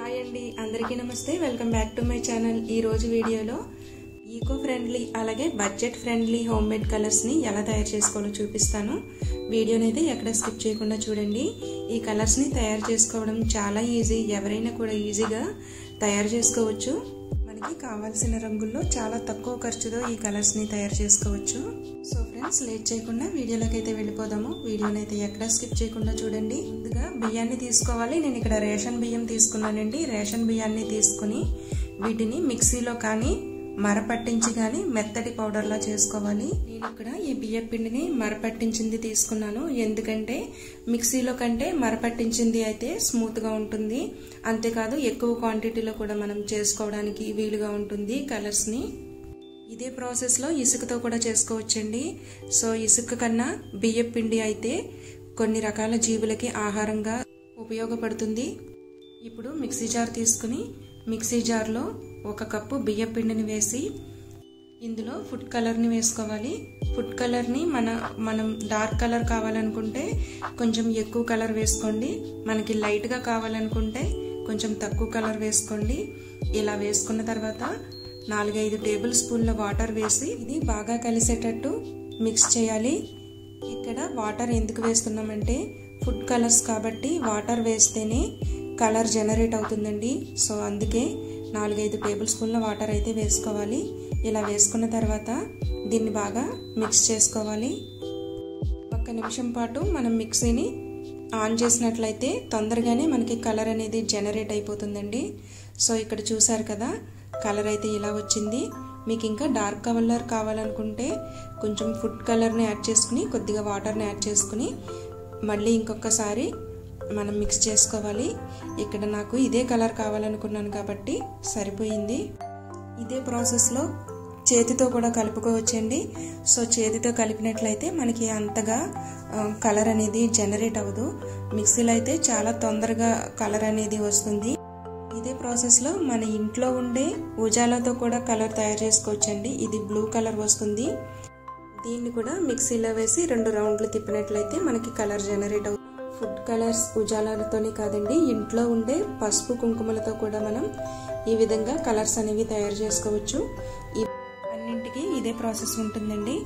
hi అండి అందరికీ నమస్తే welcome back to my channel ఈ రోజు వీడియోలో ఈకో ఫ్రెండ్లీ అలాగే బడ్జెట్ ఫ్రెండ్లీ హోమ్ మేడ్ కలర్స్ని ఎలా తయారు చేసుకోవాలో చూపిస్తాను వీడియోని అయితే ఎక్కడ స్కిప్ చేయకుండా చూడండి ఈ కలర్స్ని తయారు చేసుకోవడం చాలా ఈజీ ఎవరైనా కూడా ఈజీగా తయారు చేసుకోవచ్చు మనకి కావాల్సిన రంగుల్లో చాలా తక్కువ ఖర్చుతో ఈ కలర్స్ని తయారు చేసుకోవచ్చు సో ఫ్రెండ్స్ లేట్ చేయకుండా వీడియోలోకి అయితే వెళ్ళిపోదాము వీడియోని అయితే ఎక్కడ స్కిప్ చేయకుండా చూడండి ముందుగా బియ్యాన్ని తీసుకోవాలి నేను ఇక్కడ రేషన్ బియ్యం తీసుకున్నానండి రేషన్ బియ్యాన్ని తీసుకుని వీటిని మిక్సీలో కానీ మరపట్టించి కానీ మెత్తటి పౌడర్లా చేసుకోవాలి నేను ఇక్కడ ఈ బియ్య పిండిని మరపట్టించింది తీసుకున్నాను ఎందుకంటే మిక్సీలో కంటే మరపట్టించింది అయితే స్మూత్గా ఉంటుంది అంతేకాదు ఎక్కువ క్వాంటిటీలో కూడా మనం చేసుకోవడానికి వీలుగా ఉంటుంది కలర్స్ని ఇదే ప్రాసెస్లో ఇసుకతో కూడా చేసుకోవచ్చండి సో ఇసుక కన్నా బియ్య పిండి అయితే కొన్ని రకాల జీవులకి ఆహారంగా ఉపయోగపడుతుంది ఇప్పుడు మిక్సీ జార్ తీసుకుని మిక్సీ జార్లో ఒక కప్పు బియ్య పిండిని వేసి ఇందులో ఫుడ్ కలర్ని వేసుకోవాలి ఫుడ్ కలర్ని మన మనం డార్క్ కలర్ కావాలనుకుంటే కొంచెం ఎక్కువ కలర్ వేసుకోండి మనకి లైట్గా కావాలనుకుంటే కొంచెం తక్కువ కలర్ వేసుకోండి ఇలా వేసుకున్న తర్వాత నాలుగైదు టేబుల్ స్పూన్ల వాటర్ వేసి ఇది బాగా కలిసేటట్టు మిక్స్ చేయాలి ఇక్కడ వాటర్ ఎందుకు వేస్తున్నామంటే ఫుడ్ కలర్స్ కాబట్టి వాటర్ వేస్తేనే కలర్ జనరేట్ అవుతుందండి సో అందుకే నాలుగైదు టేబుల్ స్పూన్ల వాటర్ అయితే వేసుకోవాలి ఇలా వేసుకున్న తర్వాత దీన్ని బాగా మిక్స్ చేసుకోవాలి ఒక్క నిమిషం పాటు మనం మిక్సీని ఆన్ చేసినట్లయితే తొందరగానే మనకి కలర్ అనేది జనరేట్ అయిపోతుందండి సో ఇక్కడ చూసారు కదా కలర్ అయితే ఇలా వచ్చింది మీకు ఇంకా డార్క్ కలర్ కావాలనుకుంటే కొంచెం ఫుడ్ కలర్ని యాడ్ చేసుకుని కొద్దిగా వాటర్ని యాడ్ చేసుకుని మళ్ళీ ఇంకొకసారి మనం మిక్స్ చేసుకోవాలి ఇక్కడ నాకు ఇదే కలర్ కావాలనుకున్నాను కాబట్టి సరిపోయింది ఇదే ప్రాసెస్లో చేతితో కూడా కలుపుకోవచ్చండి సో చేతితో కలిపినట్లయితే మనకి అంతగా కలర్ అనేది జనరేట్ అవ్వదు మిక్సీలో అయితే చాలా తొందరగా కలర్ అనేది వస్తుంది ఇదే ప్రాసెస్లో మన ఇంట్లో ఉండే ఉజాలతో కూడా కలర్ తయారు చేసుకోవచ్చండి ఇది బ్లూ కలర్ వస్తుంది దీన్ని కూడా మిక్సీలో వేసి రెండు రౌండ్లు తిప్పినట్లయితే మనకి కలర్ జనరేట్ అవుతుంది ఫుడ్ కలర్స్ ఉజాలతోనే కాదండి ఇంట్లో ఉండే పసుపు కుంకుమలతో కూడా మనం ఈ విధంగా కలర్స్ అనేవి తయారు చేసుకోవచ్చు అన్నింటికి ఇదే ప్రాసెస్ ఉంటుందండి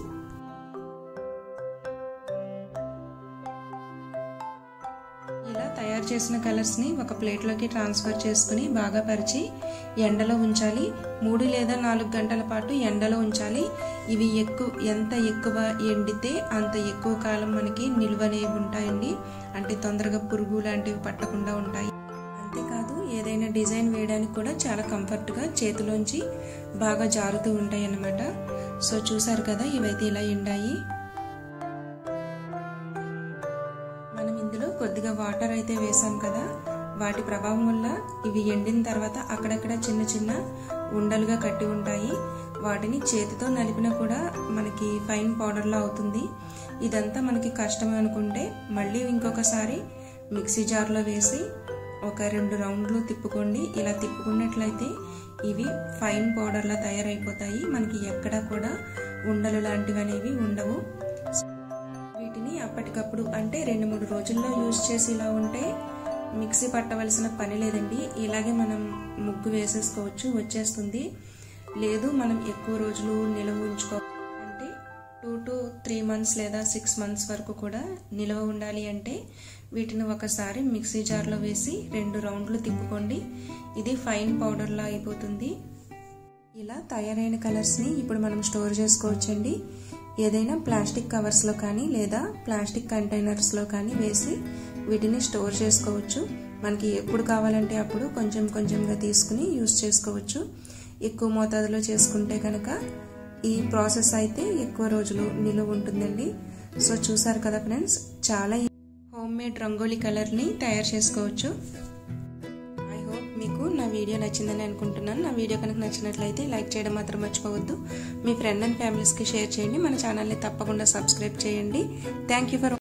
ఇలా తయారు చేసిన కలర్స్ని ఒక ప్లేట్లోకి ట్రాన్స్ఫర్ చేసుకుని బాగా పరిచి ఎండలో ఉంచాలి మూడు లేదా నాలుగు గంటల పాటు ఎండలో ఉంచాలి ఇవి ఎక్కువ ఎంత ఎక్కువ ఎండితే అంత ఎక్కువ కాలం మనకి నిల్వనేవి ఉంటాయండి అంటే తొందరగా పురుగు లాంటివి పట్టకుండా ఉంటాయి అంతేకాదు ఏదైనా డిజైన్ వేయడానికి కూడా చాలా కంఫర్ట్గా చేతిలోంచి బాగా జారుతూ ఉంటాయి అన్నమాట సో చూసారు కదా ఇవైతే ఇలా ఎండాయి మనం ఇందులో కొద్దిగా వాటర్ అయితే వేసాం కదా వాటి ప్రభావం వల్ల ఇవి ఎండిన తర్వాత అక్కడక్కడ చిన్న చిన్న ఉండలుగా కట్టి ఉంటాయి వాటిని చేతితో నలిపినా కూడా మనకి ఫైన్ పౌడర్లా అవుతుంది ఇదంతా మనకి కష్టం అనుకుంటే మళ్ళీ ఇంకొకసారి మిక్సీ జార్లో వేసి ఒక రెండు రౌండ్లు తిప్పుకోండి ఇలా తిప్పుకున్నట్లయితే ఇవి ఫైన్ పౌడర్లా తయారైపోతాయి మనకి ఎక్కడా కూడా ఉండలు లాంటివి అనేవి ఉండవు వీటిని అప్పటికప్పుడు అంటే రెండు మూడు రోజుల్లో యూజ్ చేసి ఇలా ఉంటే మిక్సీ పట్టవలసిన పని లేదండి ఇలాగే మనం ముగ్గు వేసేసుకోవచ్చు వచ్చేస్తుంది లేదు మనం ఎక్కువ రోజులు నిల్వ ఉంచుకో అంటే టూ టు త్రీ మంత్స్ లేదా సిక్స్ మంత్స్ వరకు కూడా నిల్వ ఉండాలి అంటే వీటిని ఒకసారి మిక్సీ జార్లో వేసి రెండు రౌండ్లు తిప్పుకోండి ఇది ఫైన్ పౌడర్లా అయిపోతుంది ఇలా తయారైన కలర్స్ని ఇప్పుడు మనం స్టోర్ చేసుకోవచ్చండి ఏదైనా ప్లాస్టిక్ కవర్స్లో కానీ లేదా ప్లాస్టిక్ కంటైనర్స్లో కానీ వేసి వీటిని స్టోర్ చేసుకోవచ్చు మనకి ఎప్పుడు కావాలంటే అప్పుడు కొంచెం కొంచెంగా తీసుకుని యూస్ చేసుకోవచ్చు ఎక్కువ మోతాదులో చేసుకుంటే కనుక ఈ ప్రాసెస్ అయితే ఎక్కువ రోజులు నిలువ ఉంటుందండి సో చూసారు కదా ఫ్రెండ్స్ చాలా హోమ్ మేడ్ రంగోలీ కలర్ని తయారు చేసుకోవచ్చు ఐ హోప్ మీకు నా వీడియో నచ్చిందని అనుకుంటున్నాను నా వీడియో కనుక నచ్చినట్లయితే లైక్ చేయడం మాత్రం మర్చిపోవద్దు మీ ఫ్రెండ్ అండ్ ఫ్యామిలీస్కి షేర్ చేయండి మన ఛానల్ని తప్పకుండా సబ్స్క్రైబ్ చేయండి థ్యాంక్ యూ ఫర్